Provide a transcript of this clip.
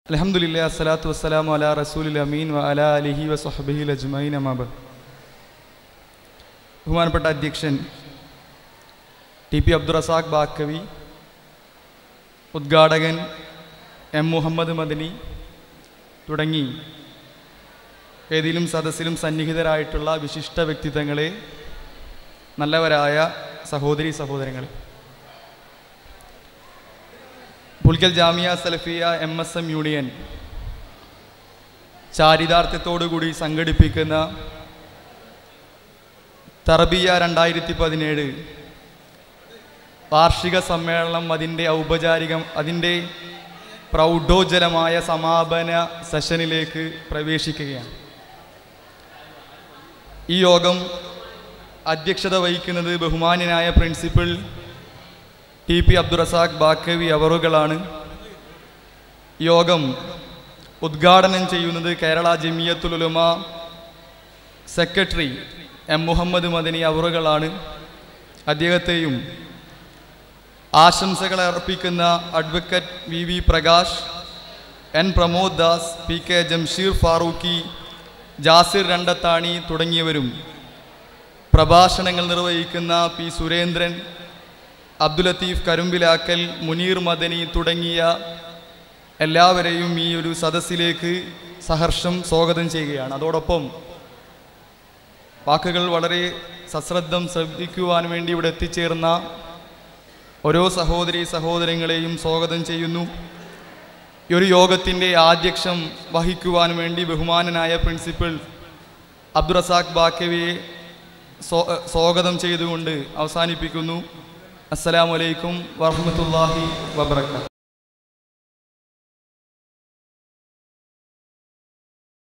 അലഹമുല്ല അസ്സലാത്തു വസ്സലാമു അലാ റസൂലിൽ അമീൻ വ അലാ അലിഹി വ സഹബിഹിൽ അജ്മൈൻ അമാബ് ബഹുമാനപ്പെട്ട അധ്യക്ഷൻ ടി പി അബ്ദുറസാഖ് ബാക്കവി ഉദ്ഘാടകൻ എം മുഹമ്മദ് മദനി തുടങ്ങി ഏതിലും സദസ്സിലും സന്നിഹിതരായിട്ടുള്ള വിശിഷ്ട വ്യക്തിത്വങ്ങളെ നല്ലവരായ സഹോദരി സഹോദരങ്ങളെ Pulikkal Jamia Salafiya M S M union ചാരിതാർത്ഥ്യത്തോടുകൂടി സംഘടിപ്പിക്കുന്ന തറബിയ രണ്ടായിരത്തി പതിനേഴ് വാർഷിക സമ്മേളനം അതിൻ്റെ ഔപചാരികം അതിൻ്റെ പ്രൗഢോജ്വലമായ സമാപന സെഷനിലേക്ക് പ്രവേശിക്കുകയാണ് ഈ യോഗം അധ്യക്ഷത വഹിക്കുന്നത് ബഹുമാന്യനായ principal T P Abdurrazak Baqavi അവറുകളാണ് യോഗം ഉദ്ഘാടനം ചെയ്യുന്നത് കേരള ജമിയത്തുൽ ഉലമ സെക്രട്ടറി എം മുഹമ്മദ് മദനി അവറുകളാണ് അദ്ദേഹത്തെയും ആശംസകൾ അർപ്പിക്കുന്ന advocate V V Prakash N Pramod Das P K Jamsheer Farooqi Jasir Randathani തുടങ്ങിയവരും പ്രഭാഷണങ്ങൾ നിർവഹിക്കുന്ന പി സുരേന്ദ്രൻ അബ്ദുൽ ലത്തീഫ് കരുമ്പിലാക്കൽ മുനീർ മദനി തുടങ്ങിയ എല്ലാവരെയും ഈ ഒരു സദസ്സിലേക്ക് സഹർഷം സ്വാഗതം ചെയ്യുകയാണ് അതോടൊപ്പം വാക്കുകൾ വളരെ സശ്രദ്ധം ശ്രദ്ധിക്കുവാൻ വേണ്ടി ഇവിടെ എത്തിച്ചേർന്ന ഓരോ സഹോദരി സഹോദരങ്ങളെയും സ്വാഗതം ചെയ്യുന്നു ഈ ഒരു യോഗത്തിൻ്റെ ആധ്യക്ഷം വഹിക്കുവാൻ വേണ്ടി ബഹുമാനനായ പ്രിൻസിപ്പൽ അബ്ദുറസാഖ് ബാക്കവിയെ സ്വാ- സ്വാഗതം ചെയ്തുകൊണ്ട് അവസാനിപ്പിക്കുന്നു അസ്സലാമലൈക്കും വറഹമത്തല്ലാഹി വബർക്കാത്തു